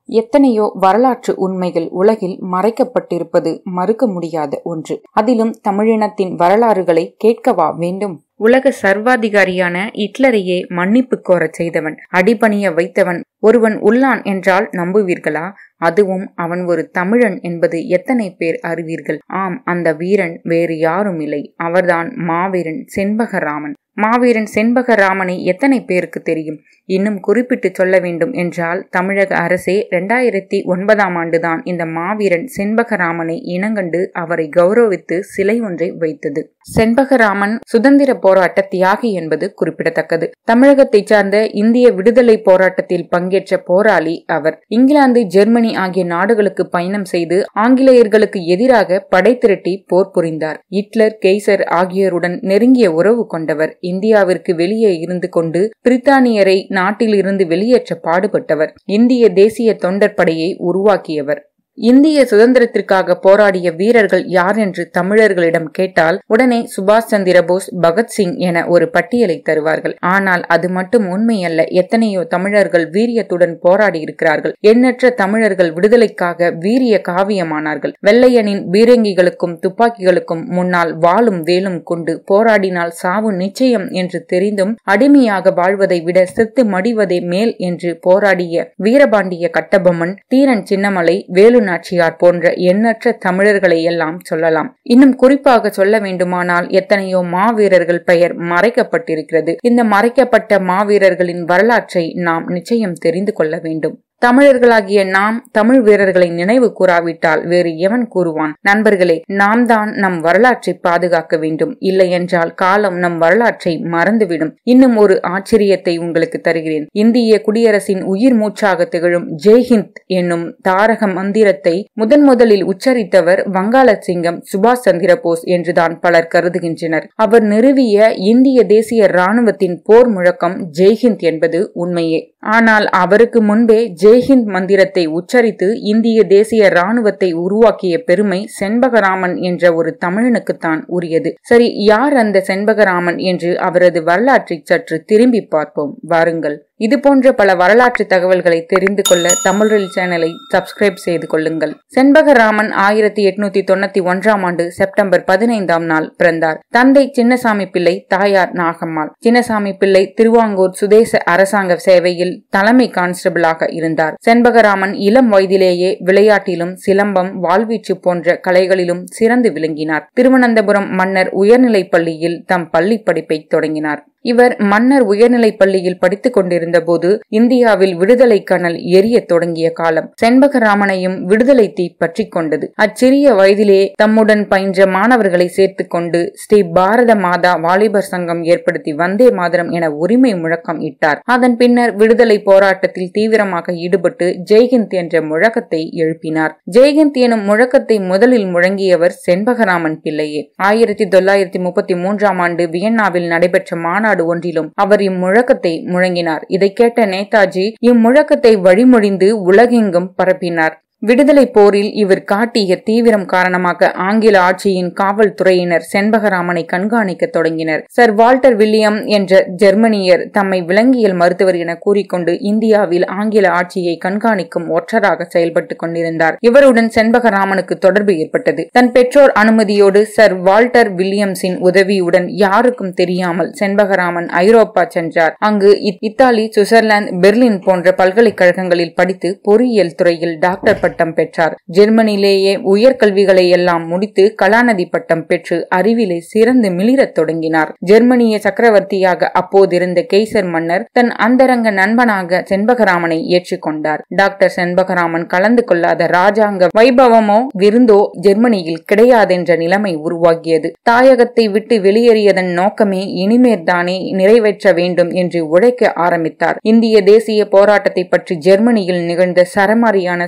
எத்தனையோ வரலாற்று உண்மைகள் உலகில் மறைக்கப்பட்டிருப்பது மறுக்க முடியாத ஒன்று அதிலும் தமிழினத்தின் வரலாறுகளை கேட்கவா வேண்டும் உலக சர்வாதிகாரியான ஹிட்லரையே மன்னிப்பு கோரச் செய்தவன் அடிபணிய வைத்தவன் ஒருவன் உள்ளான் என்றால் நம்புவீர்களா அதுவும் அவன் ஒரு தமிழன் என்பது எத்தனை பேர் அறிவீர்கள் ஆம் அந்த வீரன் வேறு யாரும் இல்லை அவர்தான் மாவீரன் செண்பகராமன் மாவீரன் செண்பகராமனை எத்தனை பேருக்கு தெரியும் இன்னும் குறிப்பிட்டு சொல்ல வேண்டும் என்றால் தமிழக அரசே இரண்டாயிரத்தி ஒன்பதாம் ஆண்டுதான் இந்த மாவீரன் செண்பகராமனை இனங்கண்டு அவரை கௌரவித்து சிலை ஒன்றை வைத்தது செண்பகராமன் சுதந்திர போராட்ட தியாகி என்பது குறிப்பிடத்தக்கது தமிழகத்தைச் சார்ந்த இந்திய விடுதலை போராட்டத்தில் பங்கேற்ற போராளி அவர் இங்கிலாந்து ஜெர்மனி ஆகிய நாடுகளுக்கு பயணம் செய்து ஆங்கிலேயர்களுக்கு எதிராக படை திரட்டி போர் புரிந்தார் ஹிட்லர் கெய்சர் ஆகியோருடன் நெருங்கிய உறவு கொண்டவர் இந்தியாவிற்கு வெளியே இருந்து கொண்டு பிரித்தானியரை நாட்டில் இருந்து வெளியேற்ற பாடுபட்டவர் இந்திய தேசிய தொண்டர் படையை உருவாக்கியவர் இந்திய சுதந்திரத்திற்காக போராடிய வீரர்கள் யார் என்று தமிழர்களிடம் கேட்டால் உடனே சுபாஷ் சந்திர போஸ் பகத்சிங் என ஒரு பட்டியலை தருவார்கள் ஆனால் அது மட்டும் உண்மையல்ல எத்தனையோ தமிழர்கள் வீரியத்துடன் போராடி இருக்கிறார்கள் எண்ணற்ற தமிழர்கள் விடுதலைக்காக வீரிய காவியமானார்கள் வெள்ளையனின் பீரங்கிகளுக்கும் துப்பாக்கிகளுக்கும் முன்னால் வாளும் வேலும் கொண்டு போராடினால் சாவு நிச்சயம் என்று தெரிந்தும் அடிமையாக வாழ்வதை விட செத்து மடிவதே மேல் என்று போராடிய வீரபாண்டிய கட்டபொம்மன் தீரன் சின்னமலை வேலு நாச்சியார் போன்ற எண்ணற்ற தமிழர்களை எல்லாம் சொல்லலாம் இன்னும் குறிப்பாக சொல்ல வேண்டுமானால் எத்தனையோ மாவீரர்கள் பெயர் மறைக்கப்பட்டிருக்கிறது இந்த மறைக்கப்பட்ட மாவீரர்களின் வரலாற்றை நாம் நிச்சயம் தெரிந்து கொள்ள வேண்டும் தமிழர்களாகிய நாம் தமிழ் வீரர்களை நினைவு கூறாவிட்டால் வேறு எவன் கூறுவான் நண்பர்களே நாம் தான் நம் வரலாற்றை பாதுகாக்க வேண்டும் இல்லை என்றால் காலம் நம் வரலாற்றை மறந்துவிடும் இன்னும் ஒரு ஆச்சரியத்தை உங்களுக்கு தருகிறேன் இந்திய குடியரசின் உயிர் மூச்சாக திகழும் ஜெய்ஹிந்த் என்னும் தாரக மந்திரத்தை முதன் முதலில் உச்சரித்தவர் வங்காள சிங்கம் சுபாஷ் சந்திர போஸ் என்றுதான் பலர் கருதுகின்றனர் அவர் நிறுவிய இந்திய தேசிய ராணுவத்தின் போர் முழக்கம் ஜெய்ஹிந்த் என்பது உண்மையே ஆனால் அவருக்கு முன்பே ஜெய்ஹிந்த் மந்திரத்தை உச்சரித்து இந்திய தேசிய ராணுவத்தை உருவாக்கிய பெருமை செண்பகராமன் என்ற ஒரு தமிழனுக்குத்தான் உரியது சரி யார் அந்த செண்பகராமன் என்று அவரது வரலாற்றை சற்று திரும்பி பார்ப்போம் வாருங்கள் இது போன்ற பல வரலாற்று தகவல்களை தெரிந்து கொள்ள தமிழில் சேனலை சப்ஸ்கிரைப் செய்து கொள்ளுங்கள் செண்பகராமன் ஆயிரத்தி எட்நூத்தி தொண்ணூத்தி ஒன்றாம் ஆண்டு செப்டம்பர் பதினைந்தாம் நாள் பிறந்தார் தந்தை சின்னசாமி பிள்ளை தாயார் நாகம்மாள் சின்னசாமி பிள்ளை திருவாங்கூர் சுதேச அரசாங்க சேவையில் தலைமை கான்ஸ்டபிளாக இருந்தார் செண்பகராமன் இளம் வயதிலேயே விளையாட்டிலும் சிலம்பம் வாழ்வீச்சு போன்ற கலைகளிலும் சிறந்து விளங்கினார் திருவனந்தபுரம் மன்னர் உயர்நிலைப் பள்ளியில் தம் பள்ளி படிப்பை தொடங்கினார் இவர் மன்னர் உயர்நிலைப் பள்ளியில் படித்துக் கொண்டிருந்த போது இந்தியாவில் விடுதலை கனல் எரிய தொடங்கிய காலம் செண்பகராமனையும் விடுதலை தீ பற்றி கொண்டது அச்சிறிய வயதிலே தம்முடன் பயின்ற மாணவர்களை சேர்த்துக் கொண்டு ஸ்ரீ பாரத மாதா வாலிபர் சங்கம் ஏற்படுத்தி வந்தே மாதரம் என உரிமை முழக்கம் இட்டார் அதன் பின்னர் விடுதலை போராட்டத்தில் தீவிரமாக ஈடுபட்டு ஜெய்ஹிந்த் என்ற முழக்கத்தை எழுப்பினார் ஜெய்ஹிந்த் எனும் முழக்கத்தை முதலில் முழங்கியவர் செண்பகராமன் பிள்ளையே ஆயிரத்தி தொள்ளாயிரத்தி முப்பத்தி மூன்றாம் ஆண்டு வியன்னாவில் நடைபெற்ற மாநாடு மாநாடு ஒன்றிலும் அவர் இம்முழக்கத்தை முழங்கினார் இதை கேட்ட நேதாஜி இம்முழக்கத்தை வழிமொழிந்து உலகெங்கும் பரப்பினார் விடுதலை போரில் இவர் காட்டிய தீவிரம் காரணமாக ஆங்கில ஆட்சியின் காவல்துறையினர் செண்பகராமனை கண்காணிக்க தொடங்கினர் சர் வால்டர் வில்லியம் என்ற ஜெர்மனியர் தம்மை விலங்கியல் மருத்துவர் என கூறிக்கொண்டு இந்தியாவில் ஆங்கில ஆட்சியை கண்காணிக்கும் ஒற்றராக செயல்பட்டுக் கொண்டிருந்தார் இவருடன் செண்பகராமனுக்கு தொடர்பு ஏற்பட்டது தன் பெற்றோர் அனுமதியோடு சர் வால்டர் வில்லியம்ஸின் உதவியுடன் யாருக்கும் தெரியாமல் செண்பகராமன் ஐரோப்பா சென்றார் அங்கு இத்தாலி சுவிட்சர்லாந்து பெர்லின் போன்ற பல்கலைக்கழகங்களில் படித்து பொறியியல் துறையில் டாக்டர் பட்டம் பெற்றார் ஜெர்மனியிலேயே உயர்கல்விகளை எல்லாம் முடித்து கலாநதி பட்டம் பெற்று அறிவிலை சிறந்து மிளிரத் தொடங்கினார் ஜெர்மனிய சக்கரவர்த்தியாக அப்போதிருந்த கெய்சர் மன்னர் தன் அந்தரங்க நண்பனாக செண்பகராமனை ஏற்றுக்கொண்டார் டாக்டர் செண்பகராமன் கலந்து கொள்ளாத ராஜாங்க வைபவமோ விருந்தோ ஜெர்மனியில் கிடையாதென்ற நிலைமை உருவாகியது தாயகத்தை விட்டு வெளியேறியதன் நோக்கமே இனிமேற்தானே நிறைவேற்ற வேண்டும் என்று உழைக்க ஆரம்பித்தார் இந்திய தேசிய போராட்டத்தை பற்றி ஜெர்மனியில் நிகழ்ந்த சரமாரியான சொற்பொழிவு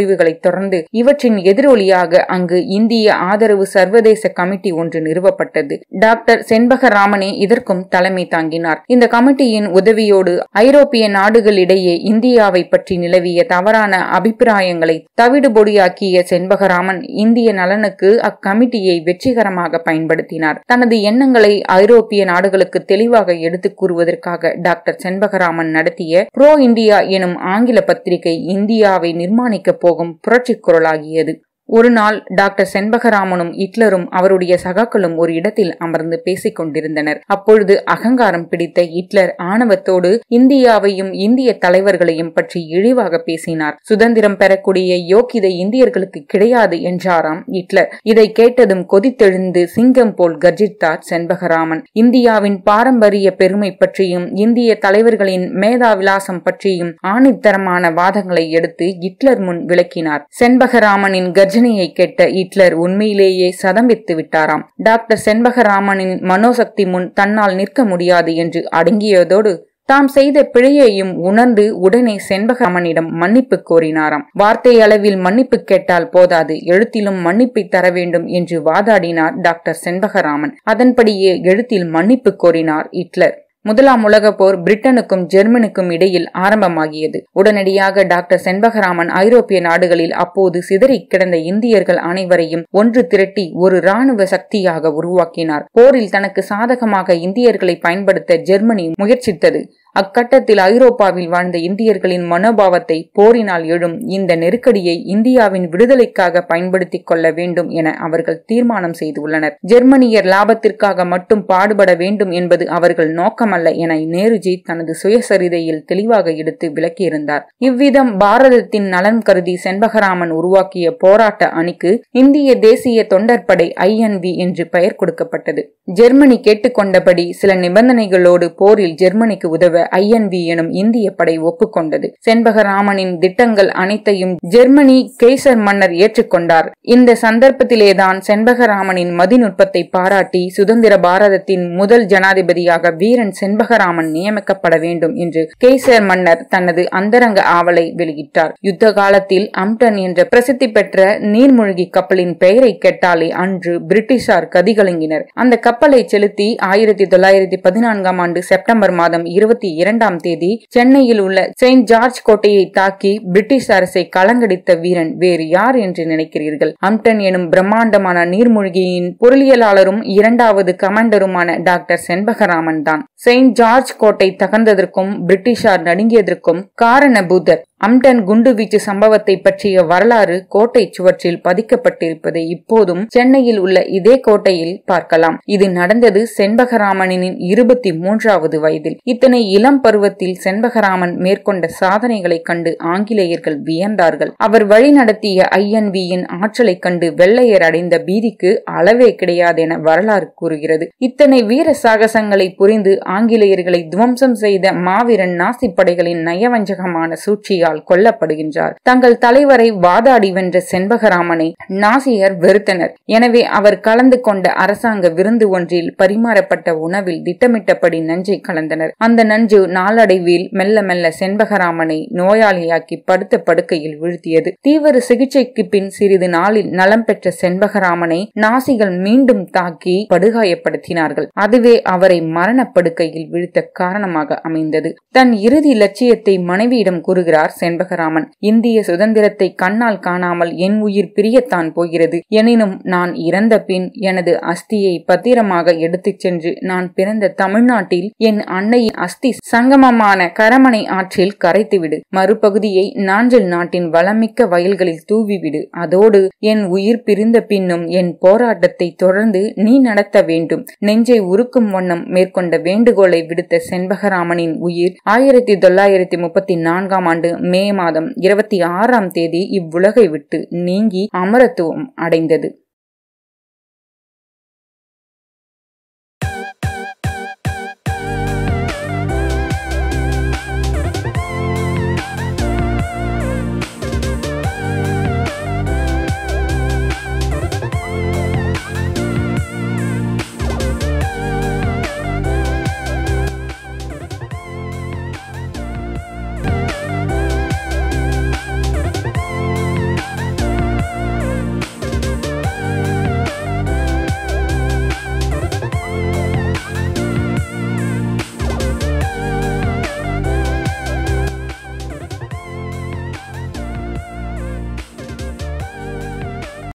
முடிவுகளை தொடர்ந்து இவற்றின் எதிரொலியாக அங்கு இந்திய ஆதரவு சர்வதேச கமிட்டி ஒன்று நிறுவப்பட்டது டாக்டர் செண்பகராமனே இதற்கும் தலைமை தாங்கினார் இந்த கமிட்டியின் உதவியோடு ஐரோப்பிய நாடுகளிடையே இந்தியாவை பற்றி நிலவிய தவறான அபிப்பிராயங்களை தவிடுபொடியாக்கிய செண்பகராமன் இந்திய நலனுக்கு அக்கமிட்டியை வெற்றிகரமாக பயன்படுத்தினார் தனது எண்ணங்களை ஐரோப்பிய நாடுகளுக்கு தெளிவாக எடுத்துக் கூறுவதற்காக டாக்டர் செண்பகராமன் நடத்திய புரோ இந்தியா எனும் ஆங்கில பத்திரிகை இந்தியாவை நிர்மாணிக்கப் போகும் புரட்சிக் குரலாகியது ஒரு நாள் டாக்டர் செண்பகராமனும் ஹிட்லரும் அவருடைய சகாக்களும் ஒரு இடத்தில் அமர்ந்து பேசிக் கொண்டிருந்தனர் அப்பொழுது அகங்காரம் பிடித்த ஹிட்லர் ஆணவத்தோடு இந்தியாவையும் இந்திய தலைவர்களையும் பற்றி இழிவாக பேசினார் சுதந்திரம் பெறக்கூடிய யோக்கிதை இந்தியர்களுக்கு கிடையாது என்றாராம் ஹிட்லர் இதை கேட்டதும் கொதித்தெழுந்து சிங்கம் போல் கர்ஜித்தார் செண்பகராமன் இந்தியாவின் பாரம்பரிய பெருமை பற்றியும் இந்திய தலைவர்களின் மேதாவிலாசம் பற்றியும் ஆணித்தரமான வாதங்களை எடுத்து ஹிட்லர் முன் விளக்கினார் செண்பகராமனின் கர்ஜ கர்ஜனையை கேட்ட ஹிட்லர் உண்மையிலேயே சதம்பித்து விட்டாராம் டாக்டர் செண்பகராமனின் மனோசக்தி முன் தன்னால் நிற்க முடியாது என்று அடங்கியதோடு தாம் செய்த பிழையையும் உணர்ந்து உடனே செண்பகராமனிடம் மன்னிப்பு கோரினாராம் வார்த்தை அளவில் மன்னிப்பு கேட்டால் போதாது எழுத்திலும் மன்னிப்பை தர வேண்டும் என்று வாதாடினார் டாக்டர் செண்பகராமன் அதன்படியே எழுத்தில் மன்னிப்பு கோரினார் ஹிட்லர் முதலாம் உலக போர் பிரிட்டனுக்கும் ஜெர்மனுக்கும் இடையில் ஆரம்பமாகியது உடனடியாக டாக்டர் செண்பகராமன் ஐரோப்பிய நாடுகளில் அப்போது சிதறி கிடந்த இந்தியர்கள் அனைவரையும் ஒன்று திரட்டி ஒரு ராணுவ சக்தியாக உருவாக்கினார் போரில் தனக்கு சாதகமாக இந்தியர்களை பயன்படுத்த ஜெர்மனி முயற்சித்தது அக்கட்டத்தில் ஐரோப்பாவில் வாழ்ந்த இந்தியர்களின் மனோபாவத்தை போரினால் எழும் இந்த நெருக்கடியை இந்தியாவின் விடுதலைக்காக பயன்படுத்திக் கொள்ள வேண்டும் என அவர்கள் தீர்மானம் செய்துள்ளனர் ஜெர்மனியர் லாபத்திற்காக மட்டும் பாடுபட வேண்டும் என்பது அவர்கள் நோக்கமல்ல என நேருஜி தனது சுயசரிதையில் தெளிவாக எடுத்து விளக்கியிருந்தார் இவ்விதம் பாரதத்தின் நலன் கருதி செண்பகராமன் உருவாக்கிய போராட்ட அணிக்கு இந்திய தேசிய தொண்டற்படை ஐஎன்வி என்று பெயர் கொடுக்கப்பட்டது ஜெர்மனி கேட்டுக்கொண்டபடி சில நிபந்தனைகளோடு போரில் ஜெர்மனிக்கு உதவ ஐஎன்வி எனும் இந்திய படை ஒப்புக்கொண்டது செண்பகராமனின் திட்டங்கள் அனைத்தையும் ஜெர்மனி கேசர் மன்னர் ஏற்றுக்கொண்டார் இந்த சந்தர்ப்பத்திலேதான் செண்பகராமனின் மதிநுட்பத்தை பாராட்டி சுதந்திர பாரதத்தின் முதல் ஜனாதிபதியாக வீரன் செண்பகராமன் நியமிக்கப்பட வேண்டும் என்று கேசர் மன்னர் தனது அந்தரங்க ஆவலை வெளியிட்டார் யுத்த காலத்தில் அம்டன் என்ற பிரசித்தி பெற்ற நீர்மூழ்கி கப்பலின் பெயரை கேட்டாலே அன்று பிரிட்டிஷார் கதிகலங்கினர் அந்த கப்பலை செலுத்தி ஆயிரத்தி தொள்ளாயிரத்தி பதினான்காம் ஆண்டு செப்டம்பர் மாதம் இருபத்தி இரண்டாம் தேதி சென்னையில் உள்ள செயின்ட் ஜார்ஜ் கோட்டையை தாக்கி பிரிட்டிஷ் அரசை கலங்கடித்த வீரன் வேறு யார் என்று நினைக்கிறீர்கள் அம்டன் எனும் பிரம்மாண்டமான நீர்மூழ்கியின் பொருளியலாளரும் இரண்டாவது கமாண்டருமான டாக்டர் செண்பகராமன் தான் செயின்ட் ஜார்ஜ் கோட்டை தகர்ந்ததற்கும் பிரிட்டிஷார் நடுங்கியதற்கும் காரண புத்தர் அம்டன் குண்டுவீச்சு சம்பவத்தை பற்றிய வரலாறு கோட்டை சுவற்றில் பதிக்கப்பட்டிருப்பதை இப்போதும் சென்னையில் உள்ள இதே கோட்டையில் பார்க்கலாம் இது நடந்தது செண்பகராமனின் இருபத்தி மூன்றாவது வயதில் இத்தனை இளம் பருவத்தில் செண்பகராமன் மேற்கொண்ட சாதனைகளைக் கண்டு ஆங்கிலேயர்கள் வியந்தார்கள் அவர் வழிநடத்திய ஐஎன்வியின் ஆற்றலைக் கண்டு வெள்ளையர் அடைந்த பீதிக்கு அளவே கிடையாது என வரலாறு கூறுகிறது இத்தனை வீர சாகசங்களை புரிந்து ஆங்கிலேயர்களை துவம்சம் செய்த மாவீரன் நாசி படைகளின் நயவஞ்சகமான சூழ்ச்சியால் கொல்லப்படுகின்றார் தங்கள் தலைவரை வாதாடி வென்ற செண்பகராமனை நாசியர் வெறுத்தனர் எனவே அவர் கலந்து கொண்ட அரசாங்க விருந்து ஒன்றில் பரிமாறப்பட்ட உணவில் திட்டமிட்டபடி நஞ்சை கலந்தனர் அந்த நஞ்சு நாளடைவில் மெல்ல மெல்ல செண்பகராமனை நோயாளியாக்கி படுத்த படுக்கையில் வீழ்த்தியது தீவிர சிகிச்சைக்கு பின் சிறிது நாளில் நலம் பெற்ற செண்பகராமனை நாசிகள் மீண்டும் தாக்கி படுகாயப்படுத்தினார்கள் அதுவே அவரை மரணப்படுக்கையில் வீழ்த்த காரணமாக அமைந்தது தன் இறுதி லட்சியத்தை மனைவியிடம் கூறுகிறார் செண்பகராமன் இந்திய சுதந்திரத்தை கண்ணால் காணாமல் என் உயிர் பிரியத்தான் போகிறது எனினும் நான் இறந்த பின் எனது அஸ்தியை பத்திரமாக எடுத்துச் சென்று நான் பிறந்த தமிழ்நாட்டில் என் அன்னையின் அஸ்தி சங்கமமான கரமனை ஆற்றில் கரைத்துவிடு மறுபகுதியை நாஞ்சல் நாட்டின் வளமிக்க வயல்களில் தூவிவிடு அதோடு என் உயிர் பிரிந்த பின்னும் என் போராட்டத்தை தொடர்ந்து நீ நடத்த வேண்டும் நெஞ்சை உருக்கும் வண்ணம் மேற்கொண்ட வேண்டுகோளை விடுத்த செண்பகராமனின் உயிர் ஆயிரத்தி தொள்ளாயிரத்தி முப்பத்தி நான்காம் ஆண்டு மே மாதம் இருபத்தி ஆறாம் தேதி இவ்வுலகை விட்டு நீங்கி அமரத்துவம் அடைந்தது